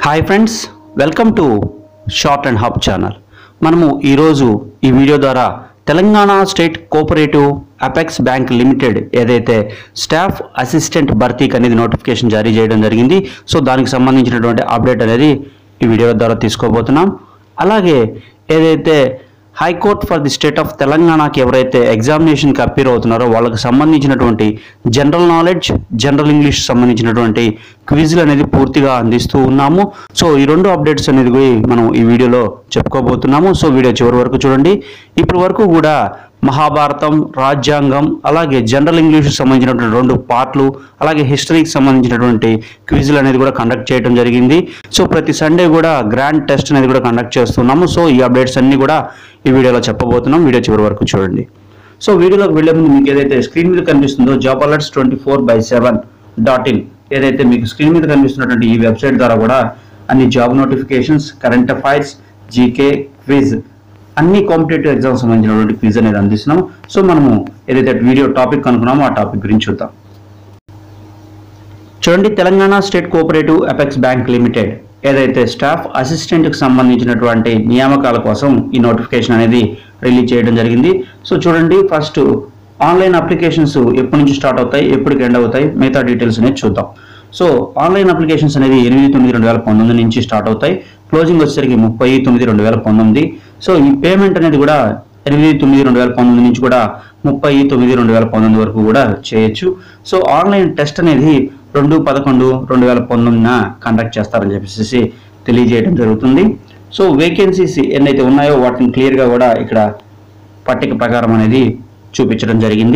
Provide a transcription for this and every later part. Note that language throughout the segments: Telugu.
hi friends welcome to short and hub channel మనము ఈరోజు ఈ వీడియో ద్వారా Telangana state cooperative apex bank limited ఏదైతే స్టాఫ్ అసిస్టెంట్ భర్తీకి అనేది నోటిఫికేషన్ జారీ చేయడం జరిగింది సో దానికి సంబంధించినటువంటి అప్డేట్ అనేది ఈ వీడియో ద్వారా తీసుకోబోతున్నాం అలాగే ఏదైతే high court for the state of తెలంగాణకి ఎవరైతే ఎగ్జామినేషన్కి అపీర్ అవుతున్నారో వాళ్ళకి సంబంధించినటువంటి జనరల్ నాలెడ్జ్ జనరల్ ఇంగ్లీష్ సంబంధించినటువంటి క్విజ్లు అనేది పూర్తిగా అందిస్తూ ఉన్నాము సో ఈ రెండు అప్డేట్స్ అనేది కూడా మనం ఈ వీడియోలో చెప్పుకోబోతున్నాము సో వీడియో చివరి వరకు చూడండి ఇప్పటి వరకు కూడా మహాభారతం రాజ్యాంగం అలాగే జనరల్ ఇంగ్లీష్ సంబంధించినటువంటి రెండు పార్ట్లు అలాగే హిస్టరీకి సంబంధించినటువంటి క్విజ్లు అనేది కూడా కండక్ట్ చేయడం జరిగింది సో ప్రతి సండే కూడా గ్రాండ్ టెస్ట్ అనేది కూడా కండక్ట్ చేస్తున్నాము సో ఈ అప్డేట్స్ అన్ని కూడా ఈ వీడియోలో చెప్పబోతున్నాం వీడియో చివరి వరకు చూడండి సో వీడియోలోకి వెళ్ళే ముందు మీకు ఏదైతే స్క్రీన్ మీద కనిపిస్తుందో job alerts twenty four by seven dot in ఏదైతే మీకు స్క్రీన్ మీద కనిపిస్తున్నటువంటి ఈ వెబ్సైట్ ద్వారా కూడా అన్ని job notifications current affairs GK quiz అన్ని కాంపిటేటివ్ ఎగ్జామ్ సంబంధించినటువంటి క్విజ్ అనేది అందిస్తున్నాం సో మనము ఏదైతే వీడియో టాపిక్ అనుకున్నామో ఆ టాపిక్ గురించి చూద్దాం చూడండి Telangana state cooperative apex bank limited ఏదైతే స్టాఫ్ అసిస్టెంట్కి సంబంధించినటువంటి నియామకాల కోసం ఈ నోటిఫికేషన్ అనేది రిలీజ్ చేయడం జరిగింది సో చూడండి ఫస్ట్ ఆన్లైన్ అప్లికేషన్స్ ఎప్పటి నుంచి స్టార్ట్ అవుతాయి ఎప్పటికి ఎండ్ అవుతాయి మిగతా డీటెయిల్స్ అనేది చూద్దాం సో ఆన్లైన్ అప్లికేషన్స్ అనేది ఎనిమిది తొమ్మిది రెండు వేల పంతొమ్మిది నుంచి స్టార్ట్ అవుతాయి క్లోజింగ్ వచ్చేసరికి ముప్పై తొమ్మిది రెండు వేల పంతొమ్మిది సో ఈ పేమెంట్ అనేది కూడా ఎనిమిది తొమ్మిది రెండు వేల పంతొమ్మిది నుంచి కూడా ముప్పై తొమ్మిది రెండు వేల పంతొమ్మిది వరకు కూడా చేయొచ్చు సో ఆన్లైన్ టెస్ట్ అనేది రెండు పదకొండు రెండు వేల పంతొమ్మిదిన కండక్ట్ చేస్తారని చెప్పేసి తెలియజేయడం జరుగుతుంది సో వేకెన్సీస్ ఎన్నైతే ఉన్నాయో వాటిని క్లియర్గా కూడా ఇక్కడ పట్టిక ప్రకారం అనేది చూపించడం జరిగింది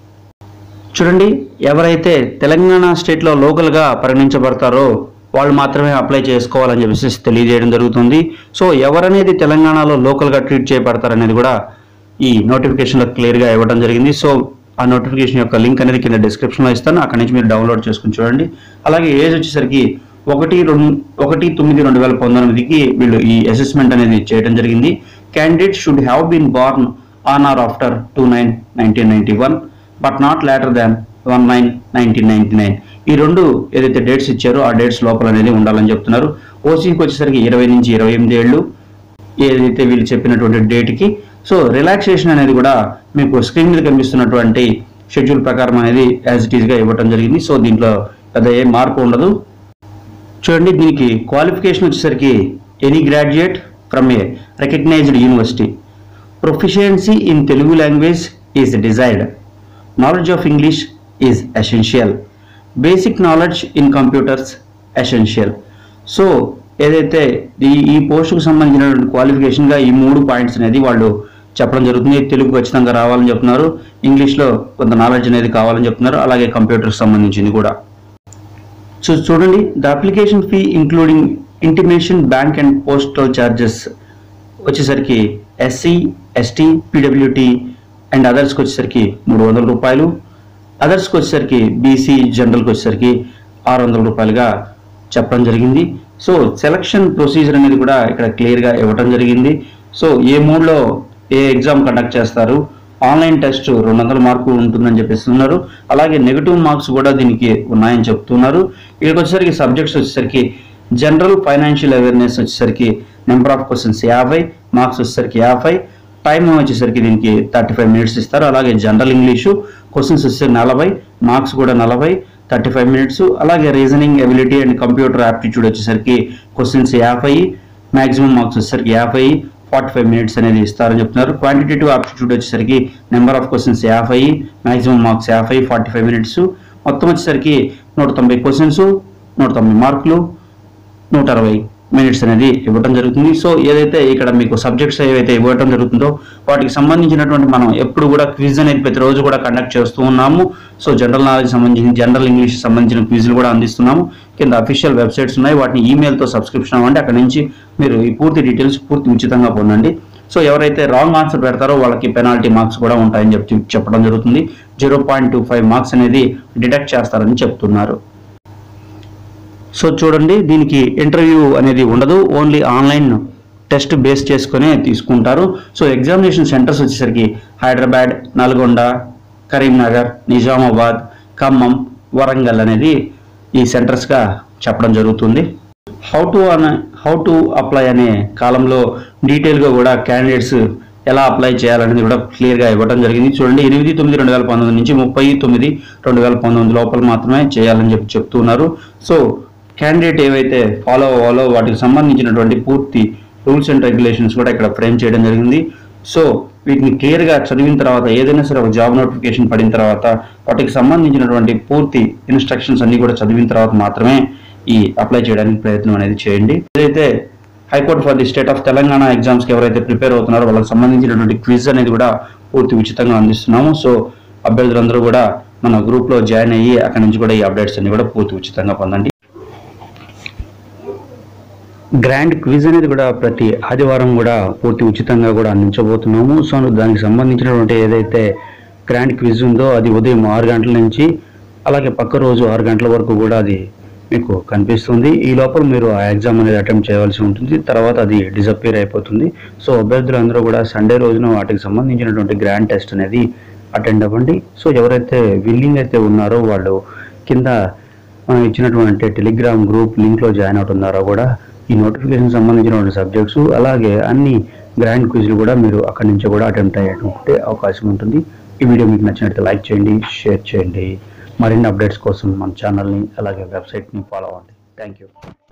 చూడండి ఎవరైతే తెలంగాణ స్టేట్లో లోకల్గా పరిగణించబడతారో వాళ్ళు మాత్రమే అప్లై చేసుకోవాలని చెప్పేసి తెలియజేయడం జరుగుతుంది సో ఎవరనేది తెలంగాణలో లోకల్గా ట్రీట్ చేయబడతారనేది కూడా ఈ నోటిఫికేషన్లో క్లియర్గా ఇవ్వడం జరిగింది సో ఆ నోటిఫికేషన్ యొక్క లింక్ అనేది కింద డిస్క్రిప్షన్లో ఇస్తాను అక్కడి నుంచి మీరు డౌన్లోడ్ చేసుకుని చూడండి అలాగే ఏజ్ వచ్చేసరికి ఒకటి రెండు ఒకటి తొమ్మిది రెండు వేల పంతొమ్మిదికి వీళ్ళు ఈ అసెస్మెంట్ అనేది చేయడం జరిగింది candidate should have been born on or after two nine nineteen ninety one but not later than one nine nineteen ninety nine ఈ రెండు ఏదైతే డేట్స్ ఇచ్చారో ఆ డేట్స్ లోపల అనేది ఉండాలని చెప్తున్నారు ఓసీకి వచ్చేసరికి ఇరవై నుంచి ఇరవై ఎనిమిది ఏళ్ళు ఏదైతే వీళ్ళు చెప్పినటువంటి డేట్కి సో రిలాక్సేషన్ అనేది కూడా మీకు స్క్రీన్ మీద కనిపిస్తున్నటువంటి షెడ్యూల్ ప్రకారం అనేది యాజ్ ఇట్ ఈస్గా ఇవ్వడం జరిగింది సో దీంట్లో పెద్ద ఏ మార్పు ఉండదు చూడండి దీనికి క్వాలిఫికేషన్ వచ్చేసరికి any graduate from a recognised university proficiency in Telugu language is desired knowledge of English is essential basic knowledge in computers essential so ఏదైతే ఈ ఈ పోస్టుకు సంబంధించినటువంటి క్వాలిఫికేషన్గా ఈ మూడు పాయింట్స్ అనేది వాళ్ళు చెప్పడం జరుగుతుంది తెలుగు ఖచ్చితంగా రావాలని చెప్తున్నారు ఇంగ్లీష్లో కొంత నాలెడ్జ్ అనేది కావాలని చెప్తున్నారు అలాగే కంప్యూటర్కి సంబంధించింది కూడా సో చూడండి the application fee including intimation bank and postal charges వచ్చేసరికి ఎస్సీ ఎస్టీ పీడబ్ల్యూటీ అండ్ అదర్స్కి వచ్చేసరికి మూడు వందల రూపాయలు అదర్స్కి వచ్చేసరికి బీసీ జనరల్కి వచ్చేసరికి ఆరు వందల రూపాయలుగా చెప్పడం జరిగింది సో సెలక్షన్ ప్రొసీజర్ అనేది కూడా ఇక్కడ క్లియర్గా ఇవ్వడం జరిగింది సో ఏ మూడ్లో ఏ ఎగ్జామ్ కండక్ట్ చేస్తారు ఆన్లైన్ టెస్ట్ రెండు వందల మార్కు ఉంటుందని చెప్పిస్తున్నారు అలాగే నెగిటివ్ మార్క్స్ కూడా దీనికి ఉన్నాయని చెప్తున్నారు ఇక్కడికి వచ్చేసరికి సబ్జెక్ట్స్ వచ్చేసరికి జనరల్ ఫైనాన్షియల్ అవేర్నెస్ వచ్చేసరికి నెంబర్ ఆఫ్ క్వశ్చన్స్ యాభై మార్క్స్ వచ్చేసరికి యాభై టైం వచ్చేసరికి దీనికి థర్టీ ఫైవ్ మినిట్స్ ఇస్తారు అలాగే జనరల్ ఇంగ్లీషు క్వశ్చన్స్ వచ్చేసరికి నలభై మార్క్స్ కూడా నలభై థర్టీ ఫైవ్ మినిట్స్ అలాగే reasoning ability and computer aptitude వచ్చేసరికి క్వశ్చన్స్ యాభై మాక్సిమం మార్క్స్ వచ్చేసరికి యాభై ఫార్టీ ఫైవ్ మినిట్స్ అనేది ఇస్తారని చెప్తున్నారు క్వాంటిటేటివ్ ఆప్టిట్యూడ్ వచ్చేసరికి నెంబర్ ఆఫ్ క్వశ్చన్స్ యాభై మాక్సిమం మార్క్స్ యాభై ఫార్టీ ఫైవ్ మినిట్స్ మొత్తం వచ్చేసరికి నూట తొంభై క్వశ్చన్స్ నూట తొంభై మార్కులు నూట అరవై మినిట్స్ అనేది ఇవ్వడం జరుగుతుంది సో ఏదైతే ఇక్కడ మీకు సబ్జెక్ట్స్ ఏవైతే ఇవ్వడం జరుగుతుందో వాటికి సంబంధించినటువంటి మనం ఎప్పుడు కూడా క్విజ్ అనేది ప్రతిరోజు కూడా కండక్ట్ చేస్తూ ఉన్నాము సో జనరల్ నాలెడ్జ్ సంబంధించిన జనరల్ ఇంగ్లీష్ సంబంధించిన క్విజ్లు కూడా అందిస్తున్నాము కింద అఫీషియల్ వెబ్సైట్స్ ఉన్నాయి వాటిని ఈమెయిల్తో సబ్స్క్రిప్షన్ అవ్వండి అక్కడ నుంచి మీరు ఈ పూర్తి డీటెయిల్స్ పూర్తి ఉచితంగా పొందండి సో ఎవరైతే రాంగ్ ఆన్సర్ పెడతారో వాళ్ళకి పెనాల్టీ మార్క్స్ కూడా ఉంటాయని చెప్పి చెప్పడం జరుగుతుంది zero point two five marks అనేది డిడక్ట్ చేస్తారని చెప్తున్నారు సో చూడండి దీనికి ఇంటర్వ్యూ అనేది ఉండదు ఓన్లీ ఆన్లైన్ టెస్ట్ బేస్ చేసుకునే తీసుకుంటారు సో ఎగ్జామినేషన్ సెంటర్స్ వచ్చేసరికి హైదరాబాద్ నల్గొండ కరీంనగర్ నిజామాబాద్ ఖమ్మం వరంగల్ అనేది ఈ సెంటర్స్గా చెప్పడం జరుగుతుంది హౌ టు అనే హౌ టు అప్లై అనే కాలంలో డీటెయిల్గా కూడా క్యాండిడేట్స్ ఎలా అప్లై చేయాలనేది కూడా క్లియర్గా ఇవ్వడం జరిగింది చూడండి ఎనిమిది తొమ్మిది రెండు వేల పంతొమ్మిది నుంచి ముప్పై తొమ్మిది రెండు వేల పంతొమ్మిది లోపల మాత్రమే చేయాలని చెప్పి చెప్తున్నారు సో క్యాండిడేట్ ఏవైతే ఫాలో అవ్వాలో వాటికి సంబంధించినటువంటి పూర్తి రూల్స్ అండ్ రెగ్యులేషన్స్ కూడా ఇక్కడ ఫ్రేమ్ చేయడం జరిగింది సో వీటిని క్లియర్గా చదివిన తర్వాత ఏదైనా సరే ఒక జాబ్ నోటిఫికేషన్ పడిన తర్వాత వాటికి సంబంధించినటువంటి పూర్తి ఇన్స్ట్రక్షన్స్ అన్ని కూడా చదివిన తర్వాత మాత్రమే ఈ అప్లై చేయడానికి ప్రయత్నం అనేది చేయండి ఏదైతే high court for the state of Telangana ఎగ్జామ్స్కి ఎవరైతే ప్రిపేర్ అవుతున్నారో వాళ్ళకి సంబంధించినటువంటి క్విజ్ అనేది కూడా పూర్తి ఉచితంగా అందిస్తున్నాము సో అభ్యర్థులందరూ కూడా మన గ్రూప్లో జాయిన్ అయ్యి అక్కడి నుంచి కూడా ఈ అప్డేట్స్ అన్ని కూడా పూర్తి ఉచితంగా పొందండి గ్రాండ్ క్విజ్ అనేది కూడా ప్రతి ఆదివారం కూడా పూర్తి ఉచితంగా కూడా అందించబోతున్నాము సో దానికి సంబంధించినటువంటి ఏదైతే గ్రాండ్ క్విజ్ ఉందో అది ఉదయం ఆరు గంటల నుంచి అలాగే పక్క రోజు ఆరు గంటల వరకు కూడా అది మీకు కనిపిస్తుంది ఈ లోపల మీరు ఆ ఎగ్జామ్ అనేది అటెంప్ట్ చేయవలసి ఉంటుంది తర్వాత అది డిసప్పీర్ అయిపోతుంది సో అభ్యర్థులందరూ కూడా సండే రోజున వాటికి సంబంధించినటువంటి గ్రాండ్ టెస్ట్ అనేది అటెండ్ అవ్వండి సో ఎవరైతే విల్లింగ్ అయితే ఉన్నారో వాళ్ళు కింద మనం ఇచ్చినటువంటి టెలిగ్రామ్ గ్రూప్ లింక్లో జాయిన్ అవుతున్నారో కూడా ఈ నోటిఫికేషన్ సంబంధించినటువంటి సబ్జెక్ట్స్ అలాగే అన్ని గ్రాండ్ క్విజ్లు కూడా మీరు అక్కడి నుంచి కూడా అటెంప్ట్ అయ్యేటువంటి అవకాశం ఉంటుంది ఈ వీడియో మీకు నచ్చినట్లయితే లైక్ చేయండి షేర్ చేయండి మరిన్ని అప్డేట్స్ కోసం మన ఛానల్ని అలాగే వెబ్సైట్ని ఫాలో అవ్వండి థ్యాంక్ యూ